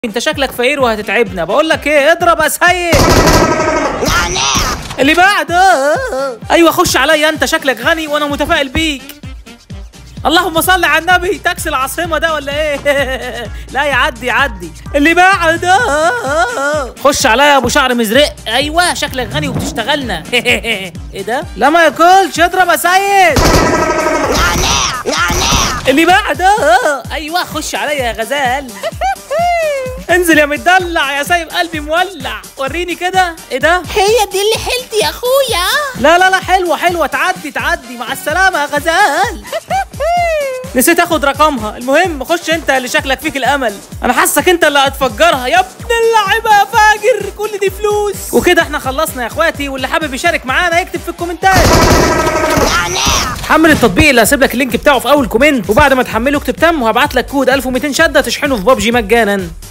انت شكلك فقير وهتتعبنا بقول لك ايه اضرب يا سيد اللي بعده ايوه خش عليا انت شكلك غني وانا متفائل بيك اللهم صل على النبي تاكسي العاصمه ده ولا ايه لا يعدي يعدي اللي بعده خش عليا يا ابو شعر مزرق ايوه شكلك غني وبتشتغلنا ايه ده لا ما ياكلش اضرب يا سيد اللي بعده ايوه خش عليا يا غزال انزل يا مدلع يا سايب قلبي مولع وريني كده ايه ده هي دي اللي حيلتي يا اخويا لا لا لا حلوه حلوه تعدي تعدي مع السلامه يا غزال نسيت اخد رقمها المهم خش انت اللي شكلك فيك الامل انا حاسك انت اللي هتفجرها يا ابن اللعيبه يا فاجر كل دي فلوس وكده احنا خلصنا يا اخواتي واللي حابب يشارك معانا يكتب في الكومنتات حمل التطبيق اللي هسيب لك اللينك بتاعه في اول كومنت وبعد ما تحمله اكتب تم وهبعت لك كود 1200 شده تشحنه في بابجي مجانا